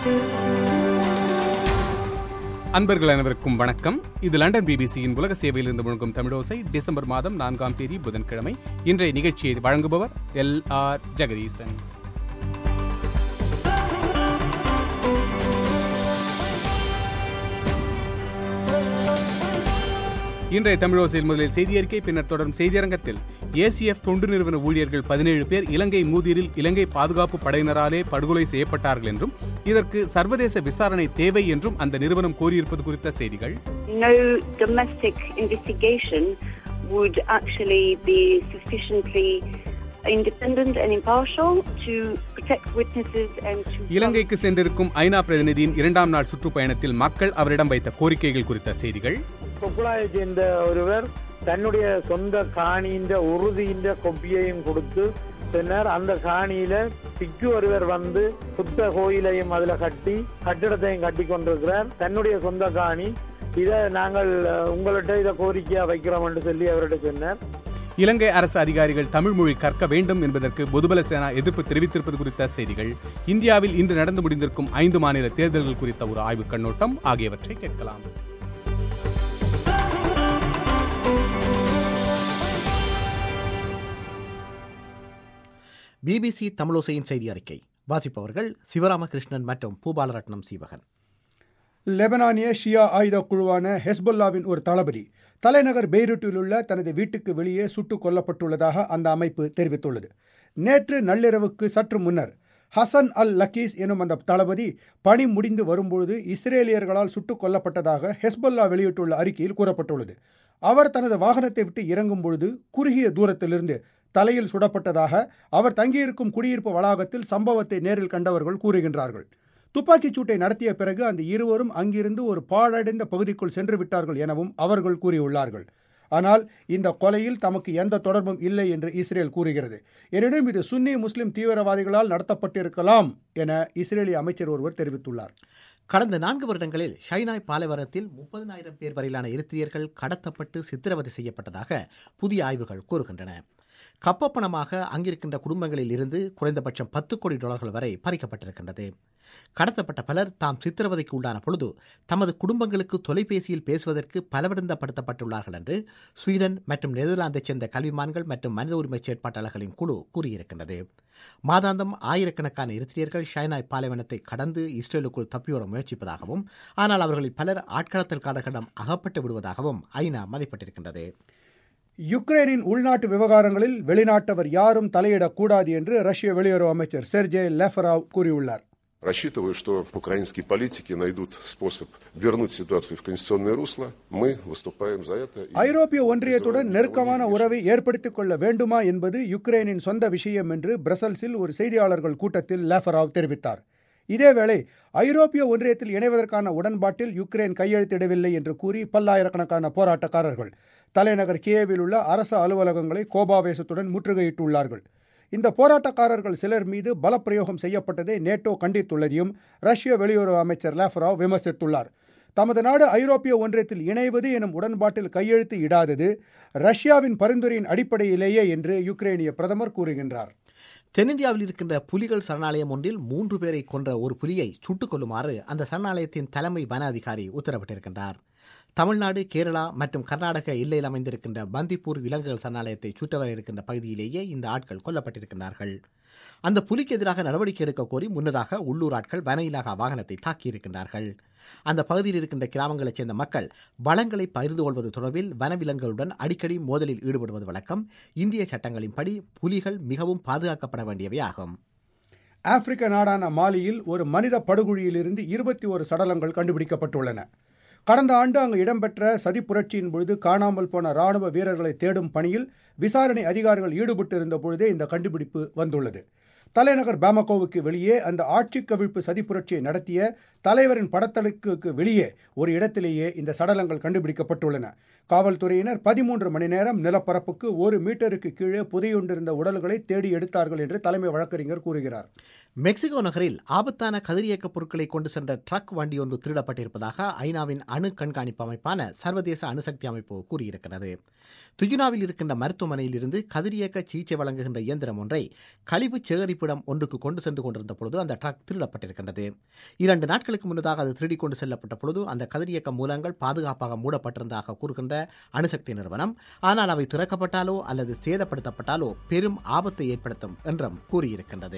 அன்பர்கள் அனைவருக்கும் வணக்கம் இது லண்டன் பிபிசியின் உலக சேவையில் இருந்து முழங்கும் தமிழோசை டிசம்பர் மாதம் நான்காம் தேதி புதன்கிழமை இன்றைய நிகழ்ச்சியை வழங்குபவர் எல் ஆர் ஜெகதீசன் இன்றைய தமிழோசையில் முதலில் செய்தி அறிக்கை பின்னர் தொடரும் செய்தியரங்கத்தில் ஏசிஎஃப் தொண்டு நிறுவன ஊழியர்கள் பதினேழு பேர் இலங்கை மூதிரில் இலங்கை பாதுகாப்பு படையினராலே படுகொலை செய்யப்பட்டார்கள் என்றும் இதற்கு சர்வதேச விசாரணை தேவை என்றும் அந்த நிறுவனம் கோரியிருப்பது குறித்த செய்திகள் no domestic investigation would actually be sufficiently independent and impartial to protect witnesses and to இலங்கைக்கு சென்றிருக்கும் ஐநா பிரதிநிதியின் இரண்டாம் நாள் சுற்றுப்பயணத்தில் மக்கள் அவரிடம் வைத்த கோரிக்கைகள் குறித்த செய்திகள் കൊക്കുളായെ சேர்ந்த ஒருவர் தன்னுடைய சொந்த காணியின் உறுதியின் கொப்பியையும் கொடுத்து பின்னர் அந்த காணியில பிக்கு ஒருவர் வந்து புத்த கோயிலையும் அதுல கட்டி கட்டிடத்தையும் கட்டி கொண்டிருக்கிறார் தன்னுடைய சொந்த காணி இதை நாங்கள் அஹ், உங்கள்ட்ட இதை கோரிக்கையா வைக்கிறோம் என்று சொல்லி அவர்கிட்ட சொன்னார் இலங்கை அரசு அதிகாரிகள் தமிழ் மொழி கற்க வேண்டும் என்பதற்கு பொதுபல சேனா எதிர்ப்பு தெரிவித்திருப்பது குறித்த செய்திகள் இந்தியாவில் இன்று நடந்து முடிந்திருக்கும் ஐந்து மாநில தேர்தல்கள் குறித்த ஒரு ஆய்வுக் கண்ணோட்டம் ஆகியவற்றை கேட்கலாம் பிபிசி தமிழோசையின் செய்தி அறிக்கை வாசிப்பவர்கள் சிவராமகிருஷ்ணன் மற்றும் பூபாலரட்னம் சீவகன் லெபனானிய ஷியா ஆயுத குழுவான ஹெஸ்பொல்லாவின் ஒரு தளபதி தலைநகர் பெய்ரூட்டில் உள்ள தனது வீட்டுக்கு வெளியே சுட்டுக் கொல்லப்பட்டுள்ளதாக அந்த அமைப்பு தெரிவித்துள்ளது நேற்று நள்ளிரவுக்கு சற்று முன்னர் ஹசன் அல் லக்கீஸ் எனும் அந்த தளபதி பணி முடிந்து வரும்பொழுது இஸ்ரேலியர்களால் சுட்டுக் கொல்லப்பட்டதாக ஹெஸ்பொல்லா வெளியிட்டுள்ள அறிக்கையில் கூறப்பட்டுள்ளது அவர் தனது வாகனத்தை விட்டு இறங்கும் பொழுது குறுகிய தூரத்திலிருந்து தலையில் சுடப்பட்டதாக அவர் தங்கியிருக்கும் குடியிருப்பு வளாகத்தில் சம்பவத்தை நேரில் கண்டவர்கள் கூறுகின்றார்கள் துப்பாக்கிச் சூட்டை நடத்திய பிறகு அந்த இருவரும் அங்கிருந்து ஒரு பாழடைந்த பகுதிக்குள் சென்று விட்டார்கள் எனவும் அவர்கள் கூறியுள்ளார்கள் ஆனால் இந்த கொலையில் தமக்கு எந்த தொடர்பும் இல்லை என்று இஸ்ரேல் கூறுகிறது எனினும் இது சுன்னி முஸ்லிம் தீவிரவாதிகளால் நடத்தப்பட்டிருக்கலாம் என இஸ்ரேலிய அமைச்சர் ஒருவர் தெரிவித்துள்ளார் கடந்த நான்கு வருடங்களில் ஷைனாய் பாலைவனத்தில் முப்பதினாயிரம் பேர் வரையிலான எரித்திரியர்கள் கடத்தப்பட்டு சித்திரவதை செய்யப்பட்டதாக புதிய ஆய்வுகள் கூறுகின்றன கப்பப்பணமாக அங்கிருக்கின்ற குடும்பங்களில் இருந்து குறைந்தபட்சம் பத்து கோடி டாலர்கள் வரை பறிக்கப்பட்டிருக்கின்றது கடத்தப்பட்ட பலர் தாம் சித்திரவதைக்கு உள்ளான பொழுது தமது குடும்பங்களுக்கு தொலைபேசியில் பேசுவதற்கு பலவரிந்தப்படுத்தப்பட்டுள்ளார்கள் என்று ஸ்வீடன் மற்றும் நெதர்லாந்தைச் சேர்ந்த கல்விமான்கள் மற்றும் மனித உரிமை செயற்பாட்டாளர்களின் குழு கூறியிருக்கின்றது மாதாந்தம் ஆயிரக்கணக்கான எரித்திரியர்கள் ஷைனாய் பாலைவனத்தை கடந்து இஸ்ரேலுக்குள் தப்பியோட முயற்சிப்பதாகவும் ஆனால் அவர்களில் பலர் ஆட்கடத்தல்காரர்களிடம் அகப்பட்டு விடுவதாகவும் ஐநா மதிப்பிட்டிருக்கின்றது யுக்ரைனின் உள்நாட்டு விவகாரங்களில் வெளிநாட்டவர் யாரும் தலையிடக்கூடாது என்று ரஷ்ய வெளியுறவு அமைச்சர் செர்ஜே லெஃபராவ் கூறியுள்ளார் Рассчитываю, что украинские политики найдут способ вернуть ситуацию в конституционное русло. Мы выступаем за это. и ஐரோப்பிய ஒன்றியத்துடன் призываем நெருக்கமான Украину உறவை решить. ஏற்படுத்திக் கொள்ள வேண்டுமா என்பது யுக்ரைனின் சொந்த விஷயம் என்று பிரசல்ஸில் ஒரு செய்தியாளர்கள் கூட்டத்தில் லேஃபராவ் தெரிவித்தார் இதேவேளை ஐரோப்பிய ஒன்றியத்தில் இணைவதற்கான உடன்பாட்டில் யுக்ரைன் கையெழுத்திடவில்லை என்று கூறி பல்லாயிரக்கணக்கான போராட்டக்காரர்கள் தலைநகர் கியேவில் உள்ள அரசு அலுவலகங்களை கோபாவேசத்துடன் முற்றுகையிட்டுள்ளார்கள் இந்த போராட்டக்காரர்கள் சிலர் மீது பலப்பிரயோகம் செய்யப்பட்டதை நேட்டோ கண்டித்துள்ளதையும் ரஷ்ய வெளியுறவு அமைச்சர் லேஃபராவ் விமர்சித்துள்ளார் தமது நாடு ஐரோப்பிய ஒன்றியத்தில் இணைவது எனும் உடன்பாட்டில் கையெழுத்து இடாதது ரஷ்யாவின் பரிந்துரையின் அடிப்படையிலேயே என்று யுக்ரைனிய பிரதமர் கூறுகின்றார் தென்னிந்தியாவில் இருக்கின்ற புலிகள் சரணாலயம் ஒன்றில் மூன்று பேரை கொன்ற ஒரு புலியை சுட்டுக் கொல்லுமாறு அந்த சரணாலயத்தின் தலைமை வன அதிகாரி உத்தரவிட்டிருக்கின்றார் தமிழ்நாடு கேரளா மற்றும் கர்நாடக எல்லையில் அமைந்திருக்கின்ற பந்திப்பூர் விலங்குகள் சரணாலயத்தை சுற்றவர இருக்கின்ற பகுதியிலேயே இந்த ஆட்கள் கொல்லப்பட்டிருக்கின்றார்கள் அந்த புலிக்கு எதிராக நடவடிக்கை எடுக்க கோரி முன்னதாக உள்ளூர் ஆட்கள் வன இலாகா வாகனத்தை தாக்கியிருக்கின்றார்கள் அந்த பகுதியில் இருக்கின்ற கிராமங்களைச் சேர்ந்த மக்கள் வளங்களை பகிர்ந்து கொள்வது தொடர்பில் வனவிலங்குகளுடன் அடிக்கடி மோதலில் ஈடுபடுவது வழக்கம் இந்திய சட்டங்களின்படி புலிகள் மிகவும் பாதுகாக்கப்பட வேண்டியவை ஆகும் ஆப்பிரிக்க நாடான மாலியில் ஒரு மனித படுகொழியிலிருந்து இருபத்தி ஒரு சடலங்கள் கண்டுபிடிக்கப்பட்டுள்ளன கடந்த ஆண்டு அங்கு இடம்பெற்ற சதி புரட்சியின் பொழுது காணாமல் போன ராணுவ வீரர்களை தேடும் பணியில் விசாரணை அதிகாரிகள் ஈடுபட்டிருந்த பொழுதே இந்த கண்டுபிடிப்பு வந்துள்ளது தலைநகர் பாமகோவுக்கு வெளியே அந்த ஆட்சி கவிழ்ப்பு சதி புரட்சியை நடத்திய தலைவரின் படத்தலுக்கு வெளியே ஒரு இடத்திலேயே இந்த சடலங்கள் கண்டுபிடிக்கப்பட்டுள்ளன காவல்துறையினர் பதிமூன்று மணி நேரம் நிலப்பரப்புக்கு ஒரு மீட்டருக்கு கீழே புதையுண்டிருந்த உடல்களை தேடி எடுத்தார்கள் என்று தலைமை வழக்கறிஞர் கூறுகிறார் மெக்சிகோ நகரில் ஆபத்தான கதிரியக்க பொருட்களை கொண்டு சென்ற ட்ரக் வண்டி ஒன்று திருடப்பட்டிருப்பதாக ஐநாவின் அணு கண்காணிப்பு அமைப்பான சர்வதேச அணுசக்தி அமைப்பு கூறியிருக்கிறது துஜுனாவில் இருக்கின்ற மருத்துவமனையில் இருந்து கதிரியக்க சிகிச்சை வழங்குகின்ற இயந்திரம் ஒன்றை கழிவு சேகரிப்பிடம் ஒன்றுக்கு கொண்டு சென்று கொண்டிருந்த பொழுது அந்த ட்ரக் திருடப்பட்டிருக்கின்றது இரண்டு நாட்களுக்கு முன்னதாக அது திருடி கொண்டு செல்லப்பட்ட பொழுது அந்த கதிரியக்க மூலங்கள் பாதுகாப்பாக மூடப்பட்டிருந்ததாக கூறுகின்ற அணுசக்தி நிறுவனம் ஆனால் அவை திறக்கப்பட்டாலோ அல்லது சேதப்படுத்தப்பட்டாலோ பெரும் ஆபத்தை ஏற்படுத்தும் என்றும் கூறியிருக்கின்றது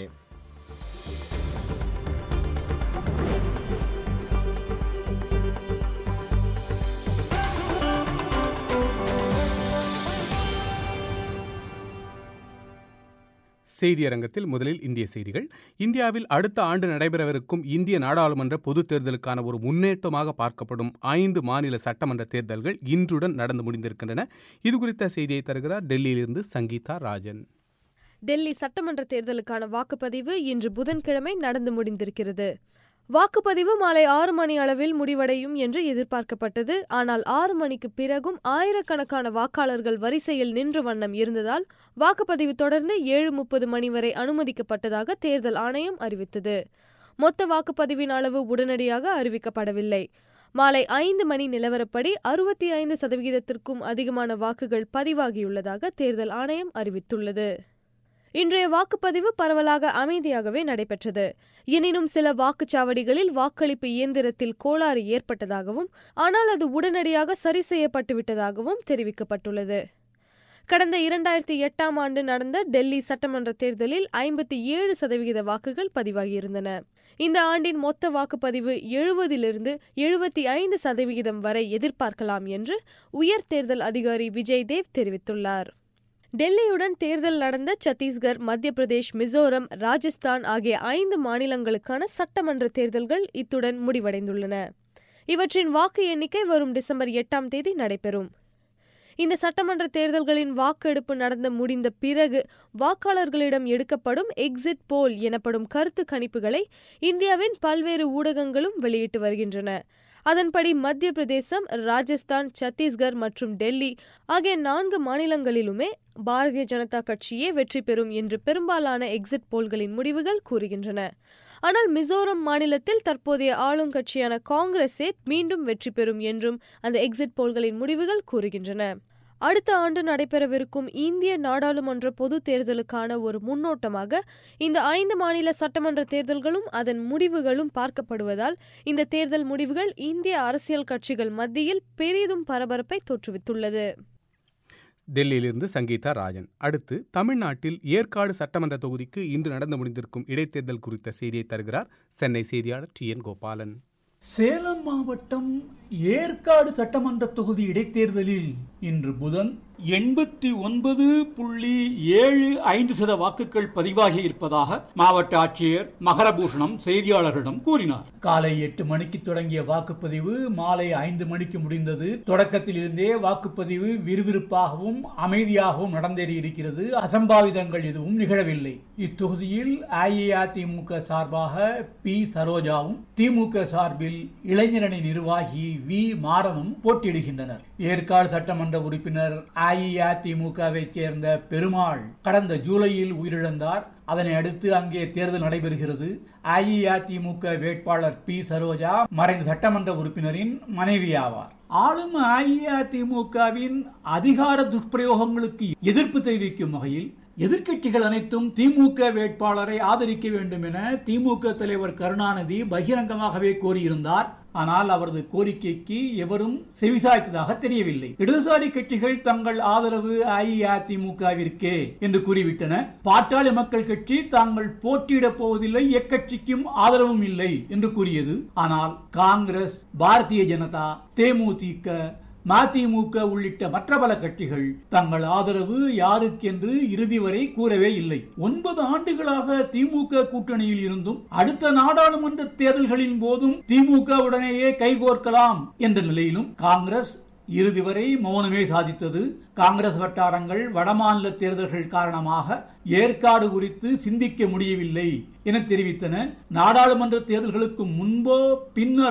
செய்தியரங்கத்தில் முதலில் இந்திய செய்திகள் இந்தியாவில் அடுத்த ஆண்டு நடைபெறவிருக்கும் இந்திய நாடாளுமன்ற பொதுத் தேர்தலுக்கான ஒரு முன்னேற்றமாக பார்க்கப்படும் ஐந்து மாநில சட்டமன்ற தேர்தல்கள் இன்றுடன் நடந்து முடிந்திருக்கின்றன இது குறித்த செய்தியை தருகிறார் டெல்லியிலிருந்து சங்கீதா ராஜன் டெல்லி சட்டமன்ற தேர்தலுக்கான வாக்குப்பதிவு இன்று புதன்கிழமை நடந்து முடிந்திருக்கிறது வாக்குப்பதிவு மாலை ஆறு மணி அளவில் முடிவடையும் என்று எதிர்பார்க்கப்பட்டது ஆனால் ஆறு மணிக்கு பிறகும் ஆயிரக்கணக்கான வாக்காளர்கள் வரிசையில் நின்ற வண்ணம் இருந்ததால் வாக்குப்பதிவு தொடர்ந்து ஏழு முப்பது மணி வரை அனுமதிக்கப்பட்டதாக தேர்தல் ஆணையம் அறிவித்தது மொத்த வாக்குப்பதிவின் அளவு உடனடியாக அறிவிக்கப்படவில்லை மாலை ஐந்து மணி நிலவரப்படி அறுபத்தி ஐந்து சதவிகிதத்திற்கும் அதிகமான வாக்குகள் பதிவாகியுள்ளதாக தேர்தல் ஆணையம் அறிவித்துள்ளது இன்றைய வாக்குப்பதிவு பரவலாக அமைதியாகவே நடைபெற்றது எனினும் சில வாக்குச்சாவடிகளில் வாக்களிப்பு இயந்திரத்தில் கோளாறு ஏற்பட்டதாகவும் ஆனால் அது உடனடியாக சரி செய்யப்பட்டு விட்டதாகவும் தெரிவிக்கப்பட்டுள்ளது கடந்த இரண்டாயிரத்தி எட்டாம் ஆண்டு நடந்த டெல்லி சட்டமன்ற தேர்தலில் ஐம்பத்தி ஏழு சதவிகித வாக்குகள் பதிவாகியிருந்தன இந்த ஆண்டின் மொத்த வாக்குப்பதிவு எழுபதிலிருந்து எழுபத்தி ஐந்து சதவிகிதம் வரை எதிர்பார்க்கலாம் என்று உயர் தேர்தல் அதிகாரி விஜய் தேவ் தெரிவித்துள்ளார் டெல்லியுடன் தேர்தல் நடந்த சத்தீஸ்கர் மத்திய பிரதேஷ் மிசோரம் ராஜஸ்தான் ஆகிய ஐந்து மாநிலங்களுக்கான சட்டமன்ற தேர்தல்கள் இத்துடன் முடிவடைந்துள்ளன இவற்றின் வாக்கு எண்ணிக்கை வரும் டிசம்பர் எட்டாம் தேதி நடைபெறும் இந்த சட்டமன்ற தேர்தல்களின் வாக்கெடுப்பு நடந்து முடிந்த பிறகு வாக்காளர்களிடம் எடுக்கப்படும் எக்ஸிட் போல் எனப்படும் கருத்து கணிப்புகளை இந்தியாவின் பல்வேறு ஊடகங்களும் வெளியிட்டு வருகின்றன அதன்படி மத்திய பிரதேசம் ராஜஸ்தான் சத்தீஸ்கர் மற்றும் டெல்லி ஆகிய நான்கு மாநிலங்களிலுமே பாரதிய ஜனதா கட்சியே வெற்றி பெறும் என்று பெரும்பாலான எக்ஸிட் போல்களின் முடிவுகள் கூறுகின்றன ஆனால் மிசோரம் மாநிலத்தில் தற்போதைய ஆளுங்கட்சியான காங்கிரஸே மீண்டும் வெற்றி பெறும் என்றும் அந்த எக்ஸிட் போல்களின் முடிவுகள் கூறுகின்றன அடுத்த ஆண்டு நடைபெறவிருக்கும் இந்திய நாடாளுமன்ற பொது தேர்தலுக்கான ஒரு முன்னோட்டமாக இந்த ஐந்து மாநில சட்டமன்ற தேர்தல்களும் அதன் முடிவுகளும் பார்க்கப்படுவதால் இந்த தேர்தல் முடிவுகள் இந்திய அரசியல் கட்சிகள் மத்தியில் பெரிதும் பரபரப்பை தோற்றுவித்துள்ளது டெல்லியிலிருந்து சங்கீதா ராஜன் அடுத்து தமிழ்நாட்டில் ஏற்காடு சட்டமன்ற தொகுதிக்கு இன்று நடந்து முடிந்திருக்கும் இடைத்தேர்தல் குறித்த செய்தியை தருகிறார் சென்னை செய்தியாளர் டி என் கோபாலன் சேலம் மாவட்டம் ஏற்காடு சட்டமன்ற தொகுதி இடைத்தேர்தலில் இன்று புதன் எண்பத்தி ஒன்பது புள்ளி ஏழு ஐந்து சத வாக்குகள் பதிவாகி இருப்பதாக மாவட்ட ஆட்சியர் மகரபூஷணம் செய்தியாளர்களிடம் கூறினார் காலை எட்டு மணிக்கு தொடங்கிய வாக்குப்பதிவு மாலை ஐந்து மணிக்கு முடிந்தது தொடக்கத்தில் இருந்தே வாக்குப்பதிவு விறுவிறுப்பாகவும் அமைதியாகவும் நடந்தேறி இருக்கிறது அசம்பாவிதங்கள் எதுவும் நிகழவில்லை இத்தொகுதியில் அஇஅதிமுக சார்பாக பி சரோஜாவும் திமுக சார்பில் இளைஞரணி நிர்வாகி வி மாறனும் போட்டியிடுகின்றனர் ஏற்காடு சட்டமன்ற உறுப்பினர் அஇஅதிமுகவை சேர்ந்த பெருமாள் கடந்த ஜூலையில் உயிரிழந்தார் அதனை அடுத்து அங்கே தேர்தல் நடைபெறுகிறது அஇஅதிமுக வேட்பாளர் பி சரோஜா மறைந்த சட்டமன்ற உறுப்பினரின் மனைவி ஆவார் ஆளும் அஇஅதிமுகவின் அதிகார துஷ்பிரயோகங்களுக்கு எதிர்ப்பு தெரிவிக்கும் வகையில் எதிர்க்கட்சிகள் அனைத்தும் திமுக வேட்பாளரை ஆதரிக்க வேண்டும் என திமுக தலைவர் கருணாநிதி பகிரங்கமாகவே கோரியிருந்தார் ஆனால் அவரது கோரிக்கைக்கு எவரும் செவிசாய்த்ததாக தெரியவில்லை இடதுசாரி கட்சிகள் தங்கள் ஆதரவு அஇஅதிமுகவிற்கே என்று கூறிவிட்டன பாட்டாளி மக்கள் கட்சி தாங்கள் போட்டியிடப் போவதில்லை எக்கட்சிக்கும் ஆதரவும் இல்லை என்று கூறியது ஆனால் காங்கிரஸ் பாரதிய ஜனதா தேமுதிக மதிமுக உள்ளிட்ட மற்ற பல கட்சிகள் தங்கள் ஆதரவு யாருக்கென்று இறுதி வரை கூறவே இல்லை ஒன்பது ஆண்டுகளாக திமுக கூட்டணியில் இருந்தும் அடுத்த நாடாளுமன்ற தேர்தல்களின் போதும் திமுக உடனேயே கைகோர்க்கலாம் என்ற நிலையிலும் காங்கிரஸ் இறுதி வரை மௌனமே சாதித்தது காங்கிரஸ் வட்டாரங்கள் வடமாநில தேர்தல்கள் காரணமாக ஏற்காடு குறித்து சிந்திக்க முடியவில்லை என தெரிவித்தன நாடாளுமன்ற தேர்தல்களுக்கு முன்போ பின்னரோ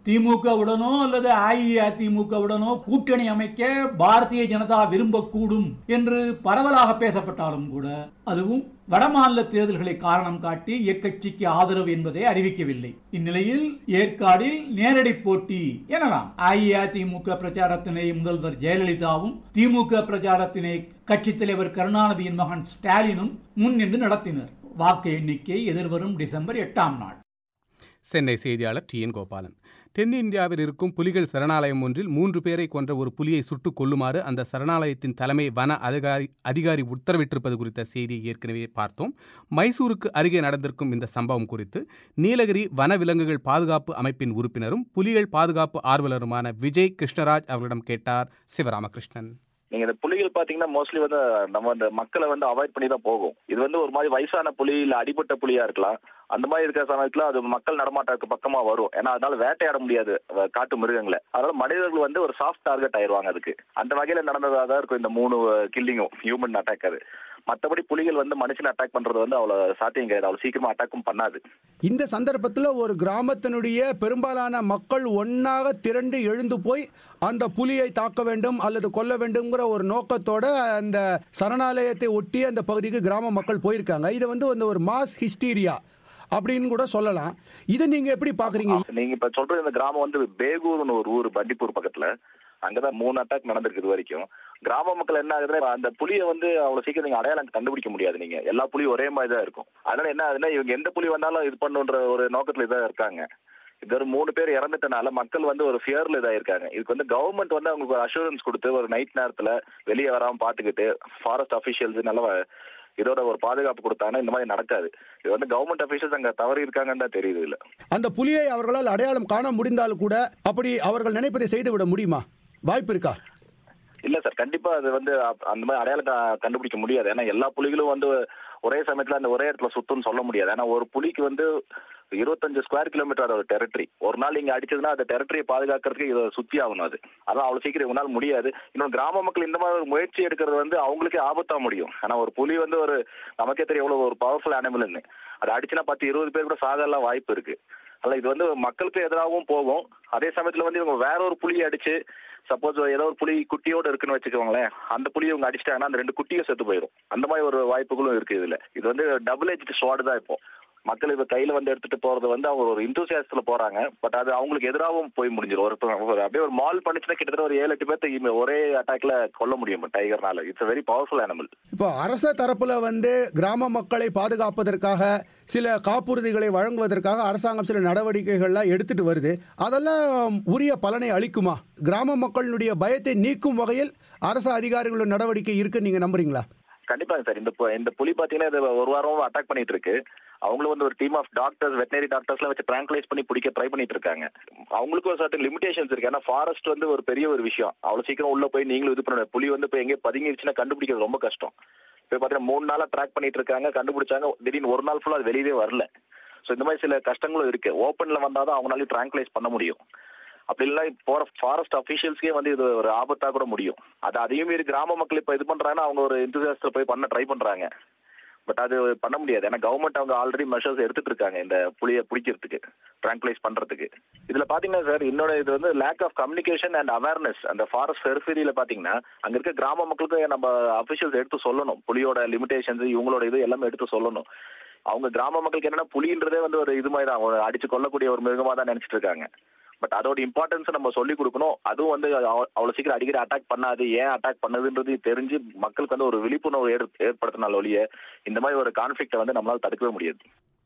திமுகவுடனோ அல்லது அஇஅதிமுகவுடனோ கூட்டணி அமைக்க பாரதிய ஜனதா விரும்பக்கூடும் என்று பரவலாக பேசப்பட்டாலும் கூட அதுவும் வடமாநில தேர்தல்களை காரணம் காட்டி எக்கட்சிக்கு ஆதரவு என்பதை அறிவிக்கவில்லை இந்நிலையில் ஏற்காடில் நேரடி போட்டி எனலாம் அஇஅதிமுக பிரச்சாரத்தினை முதல்வர் ஜெயலலிதாவும் திமுக பிரச்சாரத்தினை கட்சித் தலைவர் கருணாநிதியின் மகன் ஸ்டாலினும் முன்னின்று நடத்தினர் வாக்கு எண்ணிக்கை எதிர்வரும் டிசம்பர் எட்டாம் நாள் சென்னை செய்தியாளர் டி என் கோபாலன் தென்னிந்தியாவில் இருக்கும் புலிகள் சரணாலயம் ஒன்றில் மூன்று பேரை கொன்ற ஒரு புலியை சுட்டுக் கொல்லுமாறு அந்த சரணாலயத்தின் தலைமை வன அதிகாரி அதிகாரி உத்தரவிட்டிருப்பது குறித்த செய்தியை ஏற்கனவே பார்த்தோம் மைசூருக்கு அருகே நடந்திருக்கும் இந்த சம்பவம் குறித்து நீலகிரி வனவிலங்குகள் பாதுகாப்பு அமைப்பின் உறுப்பினரும் புலிகள் பாதுகாப்பு ஆர்வலருமான விஜய் கிருஷ்ணராஜ் அவர்களிடம் கேட்டார் சிவராமகிருஷ்ணன் நீங்க இந்த புலிகள் பாத்தீங்கன்னா மோஸ்ட்லி வந்து நம்ம இந்த மக்களை வந்து அவாய்ட் பண்ணி தான் போகும் இது வந்து ஒரு மாதிரி வயசான புலி இல்ல அடிபட்ட புலியா இருக்கலாம் அந்த மாதிரி இருக்கிற சமயத்துல அது மக்கள் நடமாட்டத்துக்கு பக்கமா வரும் ஏன்னா அதனால வேட்டையாட முடியாது வ- காட்டு மிருகங்களை அதனால மனிதர்கள் வந்து ஒரு சாஃப்ட் டார்கெட் ஆயிருவாங்க அதுக்கு அந்த வகையில நடந்ததா தான் இருக்கும் இந்த மூணு கில்லிங்கும் ஹியூமன் அட்டாக் அது மத்தபடி புலிகள் வந்து மனுஷனை அட்டாக் பண்றது வந்து அவ்வளவு சாத்தியம் கிடையாது அவ்வளவு சீக்கிரமா அட்டாக்கும் பண்ணாது இந்த சந்தர்ப்பத்தில் ஒரு கிராமத்தினுடைய பெரும்பாலான மக்கள் ஒன்றாக திரண்டு எழுந்து போய் அந்த புலியை தாக்க வேண்டும் அல்லது கொல்ல வேண்டும்ங்கிற ஒரு நோக்கத்தோட அந்த சரணாலயத்தை ஒட்டி அந்த பகுதிக்கு கிராம மக்கள் போயிருக்காங்க இது வந்து வந்து ஒரு மாஸ் ஹிஸ்டீரியா அப்படின்னு கூட சொல்லலாம் இதை நீங்க எப்படி பாக்குறீங்க நீங்க இப்ப சொல்றது இந்த கிராமம் வந்து பேகூர்னு ஒரு ஊர் பண்டிப்பூர் பக்கத்துல அங்கதான் மூணு அட்டாக் நடந்திருக்கு இது வரைக்கும் கிராம மக்கள் என்ன ஆகுதுன்னா அந்த புலியை வந்து அவ்வளவு சீக்கிரம் நீங்க அடையாளம் கண்டுபிடிக்க முடியாது நீங்க எல்லா புலியும் ஒரே மாதிரி தான் இருக்கும் அதனால என்ன ஆகுதுன்னா இவங்க எந்த புலி வந்தாலும் இது பண்ணுன்ற ஒரு நோக்கத்துல இதான் இருக்காங்க இது ஒரு மூணு பேர் இறந்துட்டனால மக்கள் வந்து ஒரு ஃபியர்ல இதா இருக்காங்க இதுக்கு வந்து கவர்மெண்ட் வந்து அவங்களுக்கு ஒரு அஷூரன்ஸ் கொடுத்து ஒரு நைட் நேரத்துல வெளியே வராம பாத்துக்கிட்டு ஃபாரஸ்ட் அபிஷியல்ஸ் நல்ல இதோட ஒரு பாதுகாப்பு கொடுத்தாங்கன்னா இந்த மாதிரி நடக்காது இது வந்து கவர்மெண்ட் அபிஷியல்ஸ் அங்க தவறி இருக்காங்கன்னு தான் தெரியுது இல்ல அந்த புலியை அவர்களால் அடையாளம் காண முடிந்தாலும் கூட அப்படி அவர்கள் நினைப்பதை செய்து விட முடியுமா வாய்ப்பு இருக்கா இல்ல சார் கண்டிப்பா அது வந்து அப்- அந்த மாதிரி அடையாளம் க- கண்டுபிடிக்க முடியாது ஏன்னா எல்லா புலிகளும் வந்து ஒரே சமயத்துல அந்த ஒரே இடத்துல சுத்தும்னு சொல்ல முடியாது ஏன்னா ஒரு புலிக்கு வந்து இருபத்தஞ்சு ஸ்கொயர் கிலோமீட்டர் அதோட டெரிட்டரி ஒரு நாள் இங்க அடிச்சதுன்னா அந்த டெரிட்டரியை பாதுகாக்கிறதுக்கு இதை சுத்தி ஆகணும் அது அதான் அவ்வளவு சீக்கிரம் இவங்களால முடியாது இன்னும் கிராம மக்கள் இந்த மாதிரி ஒரு முயற்சி எடுக்கிறது வந்து அவங்களுக்கே ஆபத்தா முடியும் ஏன்னா ஒரு புலி வந்து ஒரு நமக்கே தெரியும் எவ்வளவு ஒரு பவர்ஃபுல் அனிமல்னு அது அடிச்சுன்னா பத்து இருபது பேர் கூட சாகலாம் வாய்ப்பு இருக்கு அல்ல இது வந்து மக்களுக்கு எதிராகவும் போகும் அதே சமயத்துல வந்து இவங்க வேற ஒரு புலியை அடிச்சு சப்போஸ் ஏதோ ஒரு புலி குட்டியோட இருக்குன்னு வச்சுக்கோங்களேன் அந்த புலியை இவங்க அடிச்சிட்டாங்கன்னா அந்த ரெண்டு குட்டியும் செத்து போயிடும் அந்த மாதிரி ஒரு வாய்ப்புகளும் இருக்கு இதுல இது வந்து டபுள் ஏஜ் ஸ்வாடு தான் இப்போ மக்கள் இப்ப கையில வந்து எடுத்துட்டு போறது வந்து அவங்க ஒரு இன்டூசியாஸ்ட்ல போறாங்க பட் அது அவங்களுக்கு எதிராகவும் போய் முடிஞ்சிடும் ஒரு ஒரு அப்படியே ஒரு மால் பண்ணிச்சுன்னா கிட்டத்தட்ட ஒரு ஏழு எட்டு பேர்த்த இம- ஒரே அட்டாக்ல கொல்ல முடியும் டைகர்னால இட்ஸ் வெரி பவர்ஃபுல் அனிமல் இப்போ அரச தரப்புல வந்து கிராம மக்களை பாதுகாப்பதற்காக சில காப்புறுதிகளை வழங்குவதற்காக அரசாங்கம் சில நடவடிக்கைகள்லாம் எடுத்துட்டு வருது அதெல்லாம் உரிய பலனை அளிக்குமா கிராம மக்களுடைய பயத்தை நீக்கும் வகையில் அரசு அதிகாரிகளோட நடவடிக்கை இருக்குன்னு நீங்க நம்புறீங்களா கண்டிப்பாங்க சார் இந்த பு- இந்த புலி பாத்தீங்கன்னா இது ஒரு வாரம் அட்டாக் பண்ணிட்டு இருக்கு அவங்களும் வந்து ஒரு டீம் ஆஃப் டாக்டர்ஸ் வெட்டினரி டாக்டர்ஸ்லாம் வச்சு ட்ராங்குலைஸ் பண்ணி பிடிக்க ட்ரை பண்ணிட்டு இருக்காங்க அவங்களுக்கும் ஒரு சர்டன் லிமிடேஷன்ஸ் இருக்கு ஏன்னா ஃபாரஸ்ட் வந்து ஒரு பெரிய ஒரு விஷயம் அவ்வளவு சீக்கிரம் உள்ள போய் நீங்களும் இது பண்ண புலி வந்து போய் எங்கேயும் பதுங்கிருச்சுன்னா கண்டுபிடிக்கிறது ரொம்ப கஷ்டம் இப்போ பாத்தீங்கன்னா மூணு நாளா ட்ராக் பண்ணிட்டு இருக்காங்க கண்டுபிடிச்சாங்க திடீர்னு ஒரு நாள் ஃபுல்லா அது வெளியவே வரல ஸோ இந்த மாதிரி சில கஷ்டங்களும் இருக்கு ஓப்பன்ல வந்தாதான் அவங்களால ட்ராங்குலைஸ் பண்ண முடியும் அப்படி இல்லை போற ஃபாரஸ்ட் அஃபீஷியல்ஸ்க்கே வந்து இது ஒரு ஆபத்தா கூட முடியும் அது அதையும் மீறி கிராம மக்கள் இப்ப இது பண்றாங்கன்னா அவங்க ஒரு இன்டர்வியூஸ்ல போய் பண்ண ட்ரை பண்றாங்க பட் அது பண்ண முடியாது ஏன்னா கவர்மெண்ட் அவங்க ஆல்ரெடி மெஷர்ஸ் எடுத்துட்டு இருக்காங்க இந்த புலியை பிடிக்கிறதுக்கு ட்ராங்குலைஸ் பண்றதுக்கு இதுல பாத்தீங்கன்னா சார் இன்னொரு இது வந்து lack of communication and awareness அந்த ஃபாரஸ்ட் பெரிஃபெரியில பாத்தீங்கன்னா அங்க இருக்க கிராம மக்களுக்கு நம்ம அபிஷியல்ஸ் எடுத்து சொல்லணும் புலியோட லிமிடேஷன்ஸ் இவங்களோட இது எல்லாமே எடுத்து சொல்லணும் அவங்க கிராம மக்களுக்கு என்னன்னா புலின்றதே வந்து ஒரு இது மாதிரி தான் ஒரு அடிச்சு கொல்லக்கூடிய ஒரு மிருகமா தான் நினைச்சிட்டு இருக்காங்க பட் அதோட இம்பார்ட்டன்ஸ் நம்ம சொல்லி கொடுக்கணும் அதுவும் வந்து அவ- அவ்வளவு சீக்கிரம் அடிக்கடி அட்டாக் பண்ணாது ஏன் அட்டாக் பண்ணுதுன்றது தெரிஞ்சு மக்களுக்கு வந்து ஒரு விழிப்புணர்வு ஏற்- ஏற்படுத்தினால ஒழிய இந்த மாதிரி ஒரு கான்ஃபிளிக்ட வந்து நம்மளால தடுக்கவே முடியாது